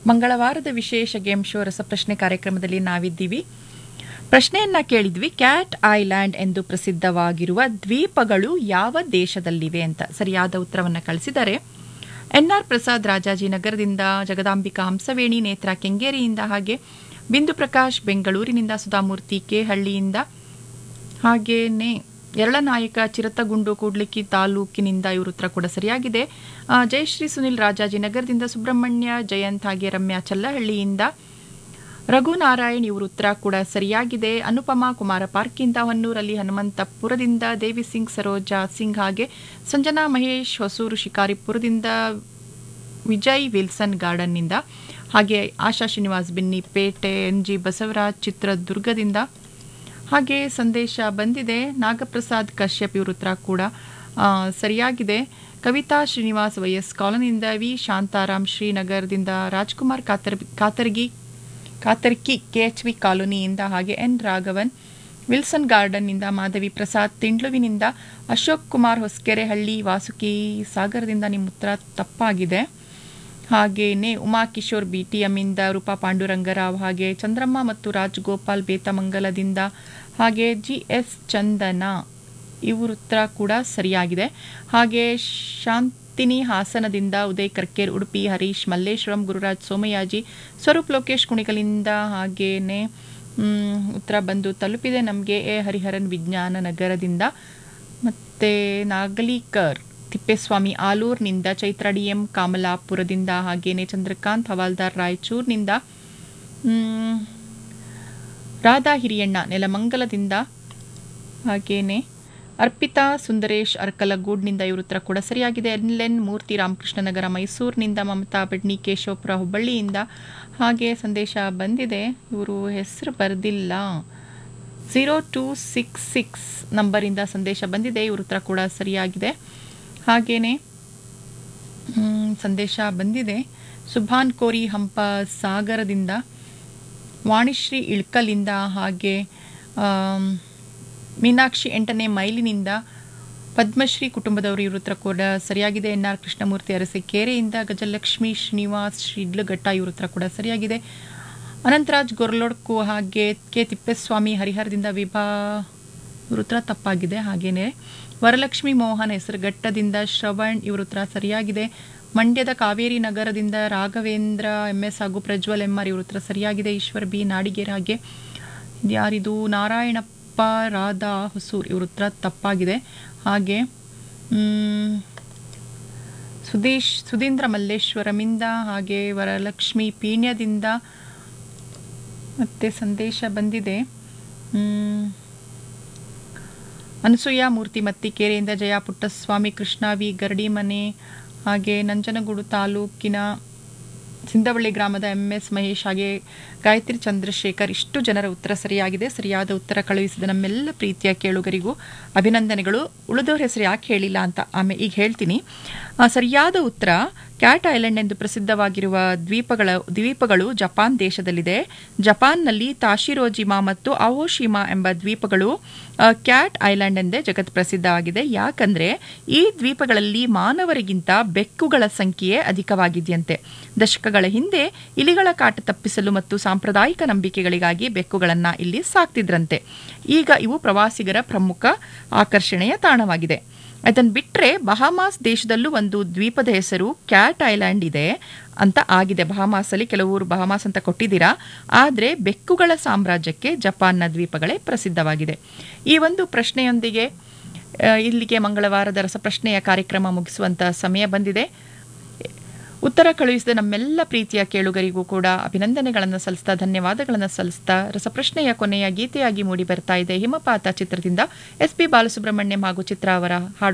ಮಂಗಳವಾರದ ವಿಶೇಷ game show ರಸಪ್ರಶ್ನೆ ಕಾರ್ಯಕ್ರಮದಲ್ಲಿ ನಾವಿದ್ದೀವಿ ಪ್ರಶ್ನೆಯನ್ನ ಕೇಳಿದ್ವಿ ಕ್ಯಾಟ್ ಐಲ್ಯಾಂಡ್ ಎಂದು ಪ್ರಸಿದ್ಧವಾಗಿರುವ ದ್ವೀಪಗಳು ಯಾವ ದೇಶದಲ್ಲಿವೆ ಅಂತ ಸರಿಯಾದ ಉತ್ತರವನ್ನು ಕಳಿಸಿದ್ದಾರೆ ಎನ್ಆರ್ ಪ್ರಸಾದ್ ರಾಜಾಜಿನಗರದಿಂದ ಜಗದಾಂಬಿಕಾ ಹಂಸವೇಣಿ ನೇತ್ರ ಕೆಂಗೇರಿಯಿಂದ ಹಾಗೆ ಬಿಂದು ಪ್ರಕಾಶ್ ಬೆಂಗಳೂರಿನಿಂದ ಸುಧಾಮೂರ್ತಿ ಕೆ ಹಳ್ಳಿಯಿಂದ ಹಾಗೇನೆ ಎರಳನಾಯಕ ಚಿರತಗುಂಡು ಕೂಡ್ಲಿಕ್ಕಿ ತಾಲೂಕಿನಿಂದ ಇವರು ಉತ್ತರ ಕೂಡ ಸರಿಯಾಗಿದೆ ಆ, ಜಯಶ್ರೀ ಸುನಿಲ್ ರಾಜಾಜಿನಗರದಿಂದ ಸುಬ್ರಹ್ಮಣ್ಯ ಜಯಂತ್ ಹಾಗೆ ರಮ್ಯಾ ಚಲ್ಲಹಳ್ಳಿಯಿಂದ ರಘುನಾರಾಯಣ್ ಇವರು ಉತ್ತರ ಕೂಡ ಸರಿಯಾಗಿದೆ ಅನುಪಮಾ ಕುಮಾರ ಪಾರ್ಕಿಂದ ಹೊನ್ನೂರಲ್ಲಿ ಹನುಮಂತಪುರದಿಂದ ದೇವಿ ಸಿಂಗ್ ಸರೋಜಾ ಸಿಂಗ್ ಹಾಗೆ ಸಂಜನಾ ಮಹೇಶ್ ಹೊಸೂರು ಶಿಕಾರಿಪುರದಿಂದ ವಿಜಯ್ ವಿಲ್ಸನ್ ಗಾರ್ಡನ್ನಿಂದ ಹಾಗೆ ಆಶಾ ಶ್ರೀನಿವಾಸ್ ಬಿನ್ನಿಪೇಟೆ ಎನ್ ಜಿ ಬಸವರಾಜ್ ಚಿತ್ರದುರ್ಗದಿಂದ ಹಾಗೆ ಸಂದೇಶ ಬಂದಿದೆ ನಾಗಪ್ರಸಾದ್ ಕಶ್ಯಪ್ ಇವ್ರ ಉತ್ತರ ಕೂಡ ಆ, ಸರಿಯಾಗಿದೆ ಕವಿತಾ ಶ್ರೀನಿವಾಸ್ ವೈಎಸ್ ಕಾಲೋನಿಯಿಂದ ವಿ ಶಾಂತಾರಾಮ್ ಶ್ರೀನಗರದಿಂದ ರಾಜ್ಕುಮಾರ್ ಕಾತರ್ ಕಾತರ್ಗಿ ಕಾತರ್ಕಿ ಕೆ ಎಚ್ ವಿ ಕಾಲೋನಿಯಿಂದ ಹಾಗೆ ಎನ್ ರಾಘವನ್ ವಿಲ್ಸನ್ ಗಾರ್ಡನ್ನಿಂದ ಮಾಧವಿ ಪ್ರಸಾದ್ ತಿಂಡ್ಲುವಿನಿಂದ ಅಶೋಕ್ ಕುಮಾರ್ ಹೊಸಕೆರೆಹಳ್ಳಿ ವಾಸುಕಿ ಸಾಗರದಿಂದ ನಿಮ್ಮ ಉತ್ತರ ತಪ್ಪಾಗಿದೆ ಹಾಗೇನೆ ಉಮಾಕಿಶೋರ್ ಬಿ ಟಿ ಎಮ್ಮಿಂದ ರೂಪಾ ಪಾಂಡುರಂಗರಾವ್ ಹಾಗೆ ಚಂದ್ರಮ್ಮ ಮತ್ತು ರಾಜ್ಗೋಪಾಲ್ ಬೇತಮಂಗಲದಿಂದ ಹಾಗೆ ಜಿ ಎಸ್ ಚಂದನ ಇವ್ರ ಉತ್ತರ ಕೂಡ ಸರಿಯಾಗಿದೆ ಹಾಗೆ ಶಾಂತಿನಿ ಹಾಸನದಿಂದ ಉದಯ್ ಕರ್ಕೇರ್ ಉಡುಪಿ ಹರೀಶ್ ಮಲ್ಲೇಶ್ವರಂ ಗುರುರಾಜ್ ಸೋಮಯಾಜಿ ಸ್ವರೂಪ್ ಲೋಕೇಶ್ ಕುಣಿಗಲಿಂದ ಹಾಗೇನೆ ಮ್, ಉತ್ತರ ಬಂದು ತಲುಪಿದೆ ನಮಗೆ ಎ ಹರಿಹರನ್ ವಿಜ್ಞಾನ ನಗರದಿಂದ ಮತ್ತು ನಾಗಲೀಕರ್ ತಿಪ್ಪೇಸ್ವಾಮಿ ಆಲೂರ್ನಿಂದ ಚೈತ್ರ ಡಿ ಎಂ ಕಾಮಲಾಪುರದಿಂದ ಹಾಗೇನೆ ಚಂದ್ರಕಾಂತ್ ಹವಾಲ್ದಾರ್ ರಾಯಚೂರ್ನಿಂದ ಮ್, ರಾಧಾ ಹಿರಿಯಣ್ಣ ನೆಲಮಂಗಲದಿಂದ ಹಾಗೇನೆ ಅರ್ಪಿತಾ ಸುಂದರೇಶ್ ಅರ್ಕಲಗೂಡ್ನಿಂದ ಇವ್ರ ಉತ್ತರ ಕೂಡ ಸರಿಯಾಗಿದೆ ಎನ್ ಎನ್ ಮೂರ್ತಿ ರಾಮಕೃಷ್ಣ ನಗರ ಮೈಸೂರಿನಿಂದ ಮಮತಾ ಬೆಡ್ನಿ ಕೇಶವಪುರ ಹುಬ್ಬಳ್ಳಿಯಿಂದ ಹಾಗೆ ಸಂದೇಶ ಬಂದಿದೆ ಇವರು ಹೆಸರು ಬರೆದಿಲ್ಲ ಝೀರೋ ಟೂ ಸಿಕ್ಸ್ ಸಿಕ್ಸ್ ನಂಬರಿಂದ ಸಂದೇಶ ಬಂದಿದೆ ಇವ್ರ ಉತ್ತರ ಕೂಡ ಸರಿಯಾಗಿದೆ ಹಾಗೇನೆ ಮ್, ಸಂದೇಶ ಬಂದಿದೆ ಸುಭಾನ್ ಕೋರಿ ಹಂಪ ಸಾಗರದಿಂದ ವಾಣಿಶ್ರೀ ಇಳ್ಕಲಿಂದ ಹಾಗೆ ಆಮ್, ಮೀನಾಕ್ಷಿ ಎಂಟನೇ ಮೈಲಿನಿಂದ ಪದ್ಮಶ್ರೀ ಕುಟುಂಬದವರು ಇವ್ರ ಉತ್ತರ ಕೂಡ ಸರಿಯಾಗಿದೆ ಎನ್ ಆರ್ ಕೃಷ್ಣಮೂರ್ತಿ ಅರಸೀಕೆರೆಯಿಂದ ಗಜಲಕ್ಷ್ಮಿ ಶ್ರೀನಿವಾಸ್ ಶಿಡ್ಲಘಟ್ಟ ಇವ್ರ ಉತ್ತರ ಕೂಡ ಸರಿಯಾಗಿದೆ ಅನಂತರಾಜ್ ಗೊರ್ಲೊಡ್ಕು ಹಾಗೆ ಕೆ ತಿಪ್ಪೇಸ್ವಾಮಿ ಹರಿಹರದಿಂದ ವಿಭಾ ಇವ್ರ ಉತ್ತರ ತಪ್ಪಾಗಿದೆ ಹಾಗೇನೆ ವರಲಕ್ಷ್ಮಿ ಮೋಹನ್ ಹೆಸರುಘಟ್ಟದಿಂದ ಶ್ರವಣ್ ಇವ್ರ ಉತ್ತರ ಸರಿಯಾಗಿದೆ ಮಂಡ್ಯದ ಕಾವೇರಿ ನಗರದಿಂದ ರಾಘವೇಂದ್ರ ಎಂ ಎಸ್ ಹಾಗೂ ಪ್ರಜ್ವಲ್ ಎಂ ಆರ್ ಇವ್ರ ಉತ್ತರ ಸರಿಯಾಗಿದೆ ಈಶ್ವರ್ ಬಿ ನಾಡಿಗೇರ್ ಹಾಗೆ ಯಾರಿದು ನಾರಾಯಣಪ್ಪ ರಾಧಾ ಹೊಸೂರ್ ಇವ್ರ ಉತ್ತರ ತಪ್ಪಾಗಿದೆ ಹಾಗೆ ಮ್, ಸುದೇಶ್ ಸುಧೀಂದ್ರ ಮಲ್ಲೇಶ್ವರಮಿಂದ ಹಾಗೆ ವರಲಕ್ಷ್ಮಿ ಪೀಣ್ಯದಿಂದ ಮತ್ತೆ ಸಂದೇಶ ಬಂದಿದೆ ಮ್, ಅನಸೂಯ ಮೂರ್ತಿ ಮತ್ತಿಕೆರೆಯಿಂದ ಜಯ ಪುಟ್ಟಸ್ವಾಮಿ ಕೃಷ್ಣ ವಿ ಗರಡಿಮನೆ ಹಾಗೆ ನಂಜನಗೂಡು ತಾಲೂಕಿನ ಸಿಂಧವಳ್ಳಿ ಗ್ರಾಮದ ಎಂ ಎಸ್ ಮಹೇಶ್ ಹಾಗೆ ಗಾಯತ್ರಿ ಚಂದ್ರಶೇಖರ್ ಇಷ್ಟು ಜನರ ಉತ್ತರ ಸರಿಯಾಗಿದೆ ಸರಿಯಾದ ಉತ್ತರ ಕಳುಹಿಸಿದ ನಮ್ಮೆಲ್ಲ ಪ್ರೀತಿಯ ಕೇಳುಗರಿಗೂ ಅಭಿನಂದನೆಗಳು ಉಳಿದವ್ರ ಹೆಸರು ಯಾಕೆ ಹೇಳಿಲ್ಲ ಅಂತ ಆಮೇಲೆ ಈಗ ಹೇಳ್ತೀನಿ ಆ, ಸರಿಯಾದ ಉತ್ತರ ಕ್ಯಾಟ್ ಐಲ್ಯಾಂಡ್ ಎಂದು ಪ್ರಸಿದ್ಧವಾಗಿರುವ ದ್ವೀಪಗಳ ದ್ವೀಪಗಳು ಜಪಾನ್ ದೇಶದಲ್ಲಿದೆ ಜಪಾನ್ನಲ್ಲಿ ತಾಶಿರೋಜಿಮಾ ಮತ್ತು ಅವೋಶಿಮಾ ಎಂಬ ದ್ವೀಪಗಳು ಆ, ಕ್ಯಾಟ್ ಐಲ್ಯಾಂಡ್ ಎಂದೇ ಜಗತ್ ಪ್ರಸಿದ್ಧವಾಗಿದೆ ಯಾಕಂದ್ರೆ ಈ ದ್ವೀಪಗಳಲ್ಲಿ ಮಾನವರಿಗಿಂತ ಬೆಕ್ಕುಗಳ ಸಂಖ್ಯೆ ಅಧಿಕವಾಗಿದೆಯಂತೆ ದಶಕಗಳ ಹಿಂದೆ ಇಲಿಗಳ ಕಾಟ ತಪ್ಪಿಸಲು ಮತ್ತು ಸಾಂಪ್ರದಾಯಿಕ ನಂಬಿಕೆಗಳಿಗಾಗಿ ಬೆಕ್ಕುಗಳನ್ನ ಇಲ್ಲಿ ಸಾಕ್ತಿದ್ರಂತೆ ಈಗ ಇವು ಪ್ರವಾಸಿಗರ ಪ್ರಮುಖ ಆಕರ್ಷಣೆಯ ತಾಣವಾಗಿದೆ ಅದನ್ನು ಬಿಟ್ಟರೆ ಬಹಾಮಾಸ್ ದೇಶದಲ್ಲೂ ಒಂದು ದ್ವೀಪದ ಹೆಸರು ಕ್ಯಾಟ್ ಐಲ್ಯಾಂಡ್ ಇದೆ ಅಂತ ಆಗಿದೆ ಬಹಾಮಾಸಲ್ಲಿ ಕೆಲವರು ಬಹಾಮಾಸ್ ಅಂತ ಕೊಟ್ಟಿದ್ದೀರಾ ಆದರೆ ಬೆಕ್ಕುಗಳ ಸಾಮ್ರಾಜ್ಯಕ್ಕೆ ಜಪಾನ್ನ ದ್ವೀಪಗಳೇ ಪ್ರಸಿದ್ಧವಾಗಿದೆ ಈ ಒಂದು ಪ್ರಶ್ನೆಯೊಂದಿಗೆ ಆ, ಇಲ್ಲಿಗೆ ಮಂಗಳವಾರದ ರಸಪ್ರಶ್ನೆಯ ಕಾರ್ಯಕ್ರಮ ಮುಗಿಸುವಂತ ಸಮಯ ಬಂದಿದೆ ಉತ್ತರ ಕಳುಹಿಸಿದ ನಮ್ಮೆಲ್ಲ ಪ್ರೀತಿಯ ಕೇಳುಗರಿಗೂ ಕೂಡ ಅಭಿನಂದನೆಗಳನ್ನು ಸಲ್ಲಿಸ್ತಾ ಧನ್ಯವಾದಗಳನ್ನು ಸಲ್ಲಿಸ್ತಾ ರಸಪ್ರಶ್ನೆಯ ಕೊನೆಯ ಗೀತೆಯಾಗಿ ಮೂಡಿ ಬರ್ತಾ ಇದೆ ಹಿಮಪಾತ ಚಿತ್ರದಿಂದ ಎಸ್ ಪಿ ಬಾಲಸುಬ್ರಹ್ಮಣ್ಯಂ ಹಾಗೂ ಚಿತ್ರ ಅವರ ಹಾಡು